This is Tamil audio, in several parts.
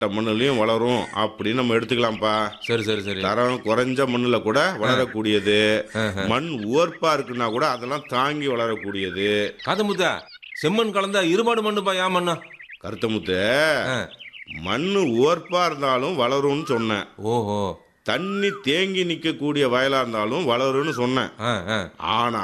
மண்ணுலயும் வளரும் அப்படின்னு நம்ம எடுத்துக்கலாம்ப்பா சரி சரி சரி தரம் குறைஞ்ச மண்ணுல கூட வளரக்கூடியது ஆஹா. மண் உவர்ப்பா இருக்குன்னா கூட அதெல்லாம் தாங்கி வளரக்கூடியது காதமுத்தா செம்மண் கலந்த இருபாடு மண்ணுப்பா ஏன் மண்ணு கருத்தமுத்து ஆ. மண்ணு உவர்ப்பா இருந்தாலும் வளரும்னு சொன்னேன் ஓஹோ தண்ணி தேங்கி நிக்கக்கூடிய வயலா இருந்தாலும் வளரும்னு சொன்னேன் ஆ ஆ ஆனா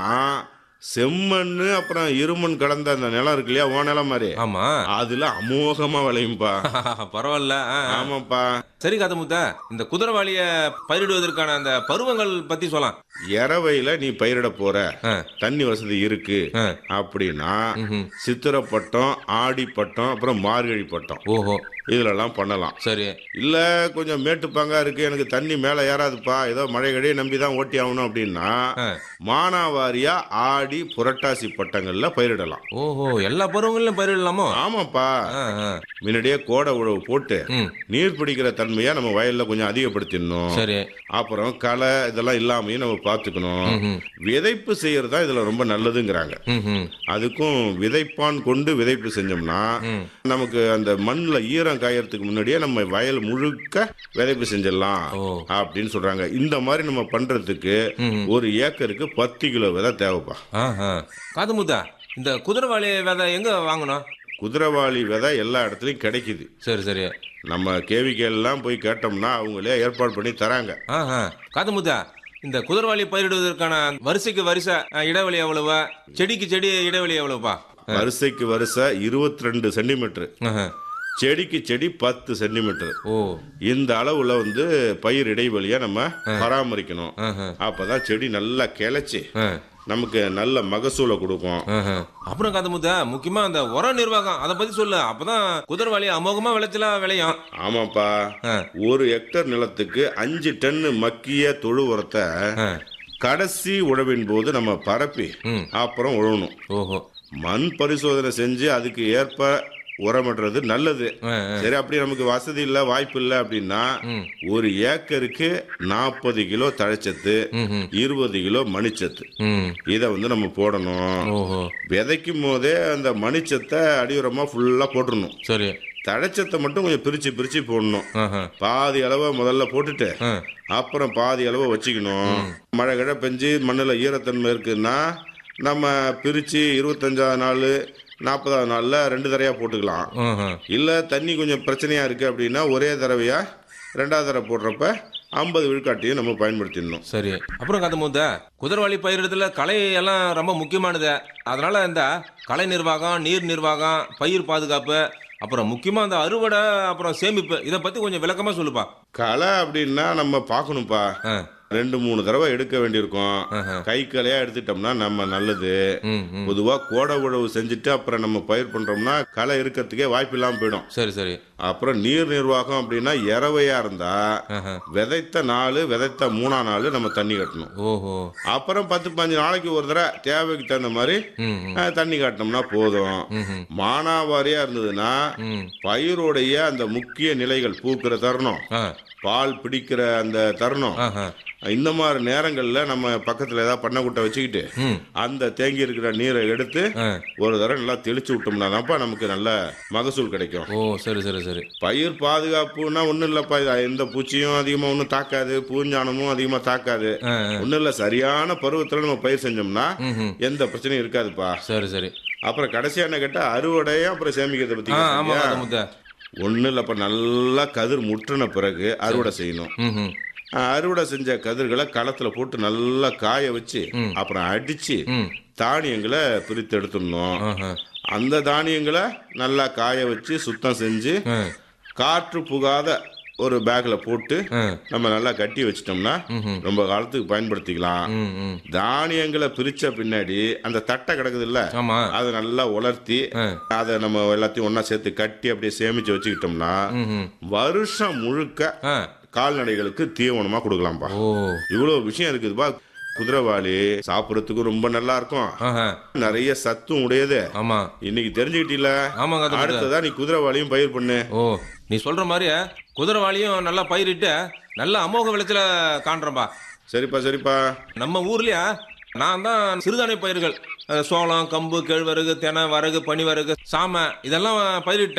செம்மண்ணு அப்புறம் இருமண் கலந்த அந்த நிலம் இருக்கு இல்லையா ஓ நிலம் மாதிரி ஆமா அதுல அமோகமா விளையும்பா பரவாயில்ல ஆ, ஆ. ஆமாப்பா சரி காதமுத்தா இந்த குதிரைவாளிய பயிரிடுவதற்கான அந்த பருவங்கள் பத்தி சொல்லலாம் இரவையில நீ பயிரிட போற ஆ. தண்ணி வசதி இருக்கு ஆ. அப்படின்னா ம்ஹும். சித்திரை பட்டம் ஆடி பட்டம் அப்புறம் மார்கழி பட்டம் ஓஹோ இதுலலாம் பண்ணலாம் சரி இல்ல கொஞ்சம் மேட்டுப்பாங்கா இருக்கு எனக்கு தண்ணி மேல ஏறாதுப்பா ஏதோ மழை கழியை நம்பி தான் ஓட்டி ஆகணும் அப்படின்னா ஆ. மானாவாரியா ஆடி புரட்டாசி பட்டங்கள்ல பயிரிடலாம் ஓஹோ எல்லா பருவங்களிலும் பயிரிடலாமோ ஆமாப்பா ஆ, ஆ. முன்னாடியே கோடை உழவு போட்டு ம் நீர் பிடிக்கிற தன்மையை நம்ம வயல்ல கொஞ்சம் அதிகப்படுத்திடணும் சரி அப்புறம் களை இதெல்லாம் இல்லாமையும் நம்ம பார்த்துக்கணும் ம்ஹும். விதைப்பு செய்யறது தான் இதுல ரொம்ப நல்லதுங்கிறாங்க ம்ஹும். அதுக்கும் விதைப்பான் கொண்டு விதைப்பு செஞ்சோம்னா ம். நமக்கு அந்த மண்ணுல ஈரம் காயறதுக்கு முன்னாடியே நம்ம வயல் முழுக்க விதைப்பு செஞ்சிடலாம் ஓ. அப்படின்னு சொல்றாங்க இந்த மாதிரி நம்ம பண்றதுக்கு ம்ஹும். ஒரு ஏக்கருக்கு பத்து கிலோ விதை தேவைப்பா ஆஹா. காதமுத்தா இந்த குதிரைவாளி விதை எங்க வாங்கணும் குதிரைவாளி விதை எல்லா இடத்துலயும் கிடைக்குது சரி சரி நம்ம கேவிக்கையெல்லாம் போய் கேட்டோம்னா அவங்களே ஏற்பாடு பண்ணி தராங்க ஆஹா. காதமுத்தா இந்த குதிரைவாளி பயிரிடுவதற்கான வரிசைக்கு வரிசை அஹ், இடைவெளி எவ்வளவு செடிக்கு செடி இடைவெளி எவ்வளவுப்பா வரிசைக்கு வரிசை இருபத்தி ரெண்டு சென்டிமீட்டர் ஆஹா. செடிக்கு செடி பத்து சென்டிமீட்டர் ஓ இந்த அளவுல வந்து பயிர் இடைவெளியை நம்ம பராமரிக்கணும் ஆஹா. அப்பதான் செடி நல்லா கிளச்சி ஆ. நமக்கு நல்ல மகசூலை கொடுக்கும் ஆஹா. அப்புறம் காதமுத்தா முக்கியமா அந்த உர நிர்வாகம் அதை பத்தி சொல்லு அப்பதான் குதிரைவாளி அமோகமா விளைச்சலா விளையும் ஆமாப்பா ஆ. ஒரு ஹெக்டர் நிலத்துக்கு அஞ்சு டன்னு மக்கிய தொழு உரத்தை ஆ. கடைசி உழவின் போது நம்ம பரப்பி ம். அப்புறம் உழணும் ஓஹோ மண் பரிசோதனை செஞ்சு அதுக்கு ஏற்ப உரமிடுறது நல்லது ஆ, சரி அப்படி நமக்கு வசதி இல்ல வாய்ப்பு இல்ல அப்படின்னா ம். ஒரு ஏக்கருக்கு நாற்பது கிலோ தழைச்சத்து ம்ஹும். இருபது கிலோ மணிச்சத்து ம் இதை வந்து நம்ம போடணும் ஓஹோ விதைக்கும் போதே அந்த மணிச்சத்தை அடியுரமா ஃபுல்லா போட்டுடணும் சரி தழைச்சத்தை மட்டும் கொஞ்சம் பிரிச்சு பிரிச்சு போடணும் ஆஹா. பாதி அளவை முதல்ல போட்டுட்டு ஆ. அப்புறம் பாதி அளவை வச்சுக்கணும் மழை கிழ பெஞ்சு மண்ணில் ஈரத்தன்மை இருக்குன்னா நம்ம பிரித்து இருபத்தஞ்சாவது நாள் நாற்பதாவது நாளில் ரெண்டு தடவையாக போட்டுக்கலாம் ஆஹா. இல்லை தண்ணி கொஞ்சம் பிரச்சனையாக இருக்குது அப்படின்னா ஒரே தடவையாக ரெண்டாவது தடவை போடுறப்ப ஐம்பது விழுக்காட்டையும் நம்ம பயன்படுத்திடணும் சரி அப்புறம் கதமுத்த குதிரைவாளி பயிரிடத்துல களை எல்லாம் ரொம்ப முக்கியமானது அதனால இந்த கலை நிர்வாகம் நீர் நிர்வாகம் பயிர் பாதுகாப்பு அப்புறம் முக்கியமா அந்த அறுவடை அப்புறம் சேமிப்பு இதை பத்தி கொஞ்சம் விளக்கமா சொல்லுப்பா களை அப்படின்னா நம்ம பார்க்கணும்ப்பா ஆ. ரெண்டு மூணு தடவை எடுக்க வேண்டியிருக்கும் ஆஹா. கை கலையா எடுத்துட்டோம்னா நம்ம நல்லது ம் ம் பொதுவா கோடை உழவு செஞ்சுட்டு அப்புறம் நம்ம பயிர் பண்றோம்னா களை இருக்கிறதுக்கே வாய்ப்பு இல்லாம போயிடும் சரி சரி அப்புறம் நீர் நிர்வாகம் அப்படின்னா இறவையா இருந்தா ஆஹா. விதைத்த நாள் விதைத்த மூணா நாள் நம்ம தண்ணி கட்டணும் ஓஹோ அப்புறம் பத்து பதினஞ்சு நாளைக்கு ஒரு தடவை தேவைக்கு தகுந்த மாதிரி ம் ம் அஹ், தண்ணி காட்டினோம்னா போதும் ம்ஹும். மானாவாரியா இருந்ததுன்னா ம் பயிரோடைய அந்த முக்கிய நிலைகள் பூக்கிற தருணம் ஆ பால் பிடிக்கிற அந்த தருணம் ஆஹா இந்த மாதிரி நேரங்கள்ல நம்ம பக்கத்துல ஏதாவது பண்ணைக்குட்டை வச்சுக்கிட்டு ம் அந்த தேங்கி இருக்கிற நீரை எடுத்து ஆ ஒரு தடவை நல்லா தெளிச்சு விட்டோம்னா தான்ப்பா நமக்கு நல்ல மகசூல் கிடைக்கும் ஓ சரி சரி சரி பயிர் பாதுகாப்புனா ஒன்றும் இல்லைப்பா இது எந்த பூச்சியும் அதிகமாக ஒன்றும் தாக்காது பூஞ்சானமும் அதிகமாக தாக்காது ஆ ஆ. ஒன்றும் இல்லை சரியான பருவத்தில் நம்ம பயிர் செஞ்சோம்னா ம்ஹும். எந்த பிரச்சனையும் இருக்காதுப்பா சரி சரி அப்புறம் கடைசியா என்ன கேட்டால் அறுவடையும் அப்புறம் சேமிக்கிறத பற்றி ஆ ஆமா கதமுத்த ஒன்றும் இல்லைப்பா நல்லா கதிர் முற்றின பிறகு அறுவடை செய்யணும் ம் அஹ் அறுவடை செஞ்ச கதிர்களை களத்தில் போட்டு நல்லா காய வச்சு ம். அப்புறம் அடித்து ம் தானியங்களை பிரித்து எடுத்துடணும் ஆஹா அந்த தானியங்களை நல்லா காய வச்சு சுத்தம் செஞ்சு ஆ காற்று புகாத ஒரு பேக்ல போட்டு ஆ நம்ம நல்லா கட்டி வச்சிட்டோம்னா ம்ஹும். ரொம்ப காலத்துக்கு பயன்படுத்திக்கலாம் ம் ம் தானியங்களை பிரிச்ச பின்னாடி அந்த தட்டை கிடக்குது இல்ல ஆமா அதை நல்லா உலர்த்தி ஆ அதை நம்ம எல்லாத்தையும் ஒண்ணா சேர்த்து கட்டி அப்படியே சேமிச்சு வச்சுக்கிட்டோம்னா ம் வருஷம் முழுக்க ஆ கால்நடைகளுக்கு தீவனமா கொடுக்கலாம்ப்பா ஓ இவ்வளவு விஷயம் இருக்குதுப்பா குதிரைவாளி சாப்பிடறதுக்கும் ரொம்ப நல்லா இருக்கும் ஆஹா நிறைய சத்தும் உடையது ஆமா இன்னைக்கு தெரிஞ்சுக்கிட்டீல ஆமாங்க அது அடுத்ததா நீ குதிரைவாளியும் பயிர் பண்ணு ஓ நீ சொல்ற மாதிரி குதிரைவாளியும் நல்லா பயிரிட்டு நல்ல அமோக விளைச்சல காண்றேன்பா சரிப்பா சரிப்பா நம்ம ஊர்லயா நான் தான் சிறுதானிய பயிர்கள் அஹ், சோளம் கம்பு கேழ்வரகு தெனை வரகு பனிவரகு சாமை இதெல்லாம் பயிரிட்டேன்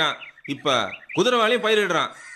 இப்ப குதிரைவாளியும் பயிரிடுறான்